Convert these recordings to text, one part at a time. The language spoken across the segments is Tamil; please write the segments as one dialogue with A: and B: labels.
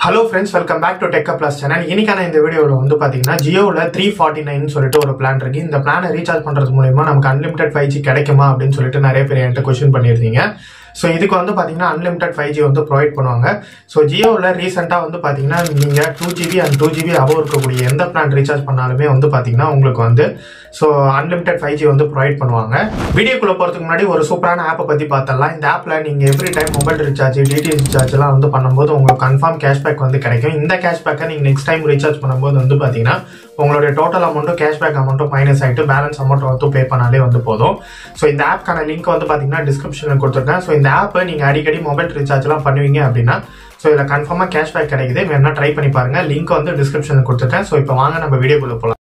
A: hello friends welcome back to tech plus channel இன்னைக்கான இந்த வீடியோவில் வந்து பார்த்தீங்கன்னா ஜியோவில் த்ரீ ஃபார்ட்டி நைன் சொல்லிட்டு ஒரு பிளான் இருக்கு இந்த பிளானை ரீசார்ஜ் பண்ணுறது மூலயமா நமக்கு அன்லிமிடெட் ஃபைவ் ஜி கிடைக்குமா அப்படின்னு சொல்லிட்டு நிறைய பேர் என்கிட்ட கொஸ்டின் பண்ணியிருந்தீங்க ஸோ இதுக்கு வந்து பார்த்தீங்கன்னா அன்லிமிடெட் ஃபைவ் ஜி வந்து ப்ரொவைட் பண்ணுவாங்க ஸோ ஜியோவில் ரீசெண்டாக வந்து பார்த்தீங்கன்னா நீங்கள் two GB and two GB above இருக்கக்கூடிய எந்த பிளான் ரீசார்ஜ் பண்ணாலுமே வந்து பார்த்தீங்கன்னா உங்களுக்கு வந்து ஸோ அன்லிமிடெட் ஃபைவ் ஜி வந்து ப்ரொவைட் பண்ணுவாங்க வீடியோக்குள்ளே போகிறதுக்கு முன்னாடி ஒரு சூப்பரான ஆப்பை பற்றி பார்த்தலாம் இந்த ஆப்பில் நீங்கள் every time mobile recharge DTH ரீசார்ஜ்லாம் வந்து பண்ணும்போது உங்களுக்கு கன்ஃபார்ம் கேஷ்பேக் வந்து கிடைக்கும் இந்த கேஷ்பேக்கை நீங்கள் நெக்ஸ்ட் டைம் ரீசார்ஜ் பண்ணும்போது வந்து பார்த்தீங்கன்னா உங்களுடைய டோட்டல் அமௌண்ட்டும் கேஷ்பேக் அமௌண்ட்டும் மைனஸ் ஆகிட்டு பேலன்ஸ் அமௌண்ட் வந்து பே பண்ணாலே வந்து போதும் ஸோ இந்த ஆப்க்கான லிங்க் வந்து பார்த்தீங்கன்னா டிஸ்கிரிப்ஷனில் கொடுத்துருக்கேன் ஸோ இந்த ஆப்பை நீங்கள் அடிக்கடி மொபைல் ரீசார்ஜ்லாம் பண்ணுவீங்க அப்படின்னா ஸோ இதில் கன்ஃபார்மாக கேஷ்பேக் கிடைக்குது வேணா ட்ரை பண்ணி பாருங்க லிங்க் வந்து டிஸ்கிரிப்ஷனில் கொடுத்துருக்கேன் ஸோ இப்போ வாங்க நம்ம வீடியோக்குள்ளே போகலாம்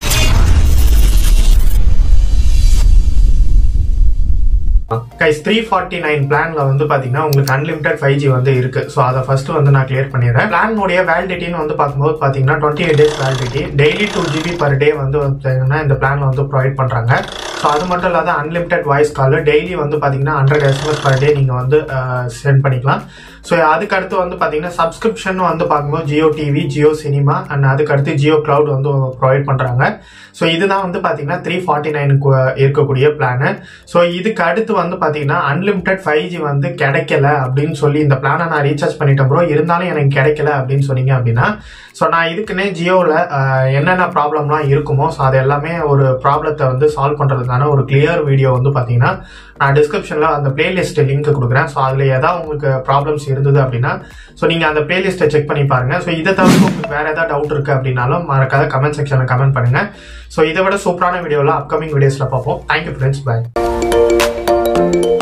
A: கைஸ் த்ரீ ஃபார்ட்டி நைன் பிளான்ல வந்து பாத்தீங்கன்னா உங்களுக்கு அன்லிமிடெட் ஃபைவ் ஜி வந்து இருக்கு ஸோ அதை ஃபர்ஸ்ட் வந்து நான் கிளியர் பண்ணிடுறேன் பிளானுடைய வேலிடிட்டின்னு வந்து பார்க்கும்போது பாத்தீங்கன்னா twenty eight days validity daily two GB per day வந்து பார்த்தீங்கன்னா இந்த பிளான்ல வந்து ப்ரொவைட் பண்றாங்க ஸோ அது மட்டும் இல்லாத அன்லிமிடெட் வாய்ஸ் கால் டெய்லி வந்து பாத்தீங்கன்னா ஹண்ட்ரட் எஸ்எம்எஸ் பர் டே நீங்க வந்து சென்ட் பண்ணிக்கலாம் ஸோ அதுக்கு அடுத்து வந்து பாத்தீங்கன்னா சப்ஸ்கிரிப்ஷன் வந்து பார்க்கும்போது Jio TV Jio cinema and அதுக்கு அடுத்து ஜியோ கிளவுட் வந்து ப்ரொவைட் பண்றாங்க ஸோ இதுதான் வந்து பாத்தீங்கன்னா த்ரீ ஃபார்ட்டி நைனுக்கு இருக்கக்கூடிய பிளானு ஸோ இதுக்கு அடுத்து வந்து பாத்தீங்கன்னா அன்லிமிடெட் ஃபைவ் ஜி வந்து கிடைக்கல அப்படின்னு சொல்லி இந்த பிளானை நான் ரீசார்ஜ் பண்ணிட்டேன் ப்ரோ இருந்தாலும் எனக்கு கிடைக்கல அப்படின்னு சொன்னீங்க அப்படின்னா ஸோ நான் இதுக்குன்னே ஜியோவில் என்னென்ன ப்ராப்ளம்லாம் இருக்குமோ ஸோ அது எல்லாமே ஒரு ப்ராப்ளத்தை வந்து சால்வ் பண்ணுறதுக்கான ஒரு கிளியர் வீடியோ வந்து பார்த்தீங்கன்னா நான் டிஸ்கிரிப்ஷனில் அந்த பிளேலிஸ்ட் லிங்க் கொடுக்குறேன் ஸோ அதில் ஏதாவது உங்களுக்கு ப்ராப்ளம்ஸ் இருந்தது அப்படின்னா ஸோ நீங்கள் அந்த பிளேலிஸ்ட்டை செக் பண்ணி பாருங்கள் ஸோ இதை தவிர்த்து உங்களுக்கு வேறு ஏதாவது டவுட் இருக்குது அப்படின்னாலும் மறக்காத கமெண்ட் செக்ஷனில் கமெண்ட் பண்ணுங்கள் ஸோ இதை விட சூப்பரான வீடியோவில் அப்கமிங் வீடியோஸில் பார்ப்போம் தேங்க்யூ ஃப்ரெண்ட்ஸ் பாய்